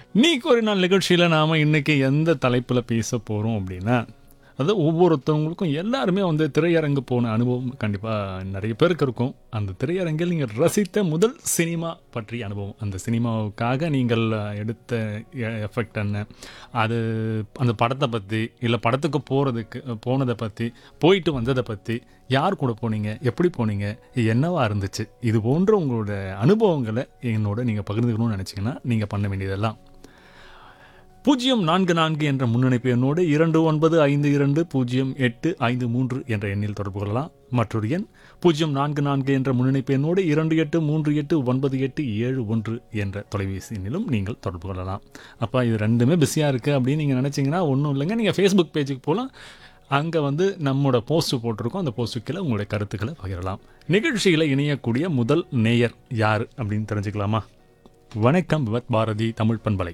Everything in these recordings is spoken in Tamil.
இன்னைக்கு ஒரு நாள் நிகழ்ச்சியில் நாம் இன்னைக்கு எந்த தலைப்பில் பேச போகிறோம் அப்படின்னா அது ஒவ்வொருத்தவங்களுக்கும் எல்லாருமே வந்து திரையரங்கு போன அனுபவம் கண்டிப்பாக நிறைய பேருக்கு இருக்கும் அந்த திரையரங்கில் நீங்கள் ரசித்த முதல் சினிமா பற்றிய அனுபவம் அந்த சினிமாவுக்காக நீங்கள் எடுத்த எஃபெக்ட் என்ன அது அந்த படத்தை பற்றி இல்லை படத்துக்கு போகிறதுக்கு போனதை பற்றி போயிட்டு வந்ததை பற்றி யார் கூட போனீங்க எப்படி போனீங்க என்னவா இருந்துச்சு இது போன்ற உங்களோட அனுபவங்களை என்னோட நீங்கள் பகிர்ந்துக்கணும்னு நினச்சிங்கன்னா நீங்கள் பண்ண வேண்டியதெல்லாம் பூஜ்ஜியம் நான்கு நான்கு என்ற முன்னணிப்பு எண்ணோடு இரண்டு ஒன்பது ஐந்து இரண்டு பூஜ்ஜியம் எட்டு ஐந்து மூன்று என்ற எண்ணில் தொடர்பு கொள்ளலாம் மற்றொரு எண் பூஜ்ஜியம் நான்கு நான்கு என்ற முன்னணிப்பு எண்ணோடு இரண்டு எட்டு மூன்று எட்டு ஒன்பது எட்டு ஏழு ஒன்று என்ற தொலைபேசி எண்ணிலும் நீங்கள் தொடர்பு கொள்ளலாம் அப்போ இது ரெண்டுமே பிஸியாக இருக்குது அப்படின்னு நீங்கள் நினச்சிங்கன்னா ஒன்றும் இல்லைங்க நீங்கள் ஃபேஸ்புக் பேஜுக்கு போகலாம் அங்கே வந்து நம்மளோட போஸ்ட் போட்டிருக்கோம் அந்த போஸ்ட்டு கீழே உங்களுடைய கருத்துக்களை பகிரலாம் நிகழ்ச்சியில் இணையக்கூடிய முதல் நேயர் யார் அப்படின்னு தெரிஞ்சுக்கலாமா வணக்கம் விவத் பாரதி தமிழ் பண்பலை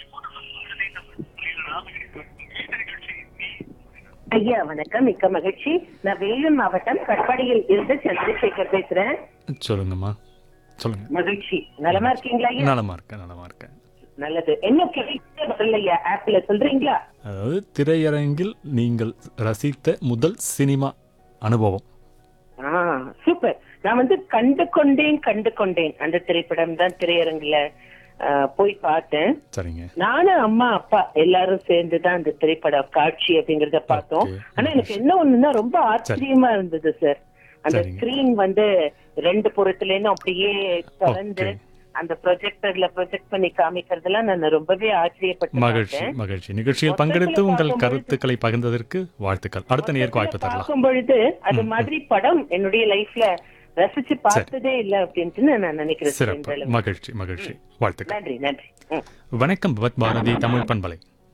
ஐயா வணக்கம் மிக்க மகிழ்ச்சி நான் வேலூர் மாவட்டம் கட்பாடியில் இருந்து சந்திரசேகர் பேசுறேன் சொல்லுங்கம்மா சொல்லுங்க மகிழ்ச்சி நலமா இருக்கீங்களா ஐயா நலமா இருக்கேன் நலமா இருக்கேன் நல்லது என்ன கேள்வி வரல ஐயா ஆப்ல சொல்றீங்களா அதாவது திரையரங்கில் நீங்கள் ரசித்த முதல் சினிமா அனுபவம் ஆ சூப்பர் நான் வந்து கண்டு கொண்டேன் கண்டு கொண்டேன் அந்த திரைப்படம் தான் திரையரங்குல ஆ, போய் பார்த்தேன் சரிங்க நானும் அம்மா அப்பா எல்லாரும் சேர்ந்து தான் அந்த திரைப்பட காட்சி அப்படிங்கறத பார்த்தோம் Okay. ஆனா எனக்கு என்ன ஒண்ணுன்னா ரொம்ப ஆச்சரியமா இருந்தது சார் அந்த சரிங்க. ஸ்கிரீன் வந்து ரெண்டு புறத்துல இருந்தும் அப்படியே திறந்து Okay. அந்த ப்ரொஜெக்டர்ல ப்ரொஜெக்ட் பண்ணி காமிக்கிறதெல்லாம் நான் ரொம்பவே ஆச்சரியப்பட்டு மகிழ்ச்சி பார்த்தேன். மகிழ்ச்சி நிகழ்ச்சியில் மொத்தத்துல பங்கெடுத்து உங்கள் பார்க்கும்பொழுது- கருத்துக்களை பகிர்ந்ததற்கு வாழ்த்துக்கள் அடுத்த நேருக்கு வாய்ப்பு தரலாம் பார்க்கும் பொழுது அது மாதிரி படம் என்னுடைய லைஃப்ல ரசிச்சு பார்த்ததே இல்ல அப்படின்ட்டு நான் நினைக்கிறேன் சார் இந்த சிறப்பு அளவு. மகிழ்ச்சி மகிழ்ச்சி வாழ்த்துக்கள் நன்றி நன்றி ம். வணக்கம் விவத் பாரதி தமிழ் பண்பலை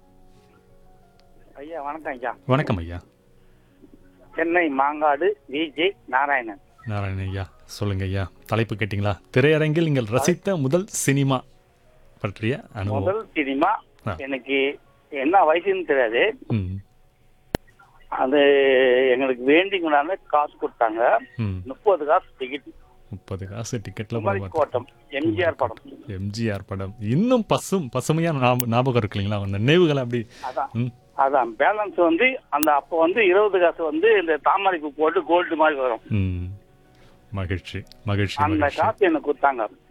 ஐயா வணக்கம் ஐயா வணக்கம் ஐயா சென்னை மாங்காடு விஜே நாராயணன் நாராயண ஐயா சொல்லுங்க ஐயா தலைப்பு கேட்டிங்களா திரையரங்கில் நீங்கள் ரசித்த முதல் சினிமா பற்றிய அனுபவம் முதல் சினிமா ஆ. எனக்கு என்ன வயசுன்னு தெரியாது ம் அது எங்களுக்கு வேண்டி கொண்டாந்து காசு கொடுத்தாங்க ம் முப்பது காசு டிக்கெட் முப்பது காசு டிக்கெட்டில் குமரி கோட்டம் எம்ஜிஆர் படம் எம்ஜிஆர் படம் இன்னும் பசும் பசுமையான ஞாப- ஞாபகம் இருக்கு இல்லைங்களா அந்த நினைவுகள் அப்படி அதான் ம் அதான் பேலன்ஸ் வந்து அந்த அப்போ வந்து இருபது காசு வந்து இந்த தாமரைக்கு போட்டு கோல்டு மாதிரி வரும் ம் மகிழ்ச்சி மகிழ்ச்சி அந்த மகிழ்ச்சி காசு எனக்கு கொடுத்தாங்க